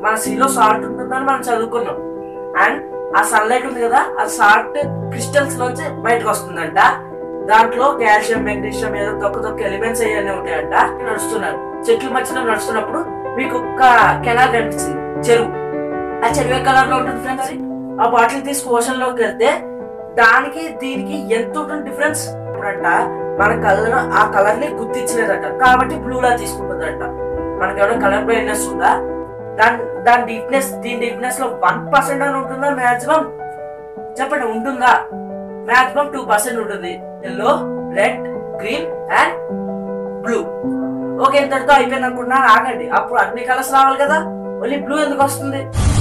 మన సీలో సాల్ట్ ఉంటుందని మనం చదువుకున్నాం అండ్ ఆ సన్లైట్ ఉంది కదా ఆ సాల్ట్ క్రిస్టల్స్ నుంచి బయటకు వస్తుందంట దాంట్లో కాల్షియం మెగ్నీషియం ఏదో తొక్క తొక్క ఎలిమెంట్స్ అవన్నీ ఉంటాయంట నడుస్తున్నారు చెట్ల మధ్యలో నడుస్తున్నప్పుడు మీకు ఒక కెనాల్ కనిపించింది చెరువు ఆ చెరువు ఏ కలర్ లో ఉంటుంది ఫ్రెండ్స్ ఆ బాటిల్ తీసుకు ఓషన్ లోకి వెళ్తే దానికి దీనికి ఎంత ఉంటుంది డిఫరెన్స్ అంట మన కలర్ ఆ కలర్ ని గుర్తించలేదట కాబట్టి బ్లూ లా తీసుకుంటుందంట మనకి ఏమైనా కలర్ బ్రైట్నెస్ ఉందా దాని దాని డీప్నెస్ దీని డీప్నెస్ లో వన్ పర్సెంట్ అని ఉంటుందా మాక్సిమం చెప్పండి ఉంటుందా మాక్సిమం టూ పర్సెంట్ ఉంటుంది yellow red green and blue okay ఇంతటితో అయిపోయింది అనుకుంటున్నాను ఆగండి అప్పుడు అన్ని కలర్స్ రావాలి కదా ఓన్లీ బ్లూ ఎందుకు వస్తుంది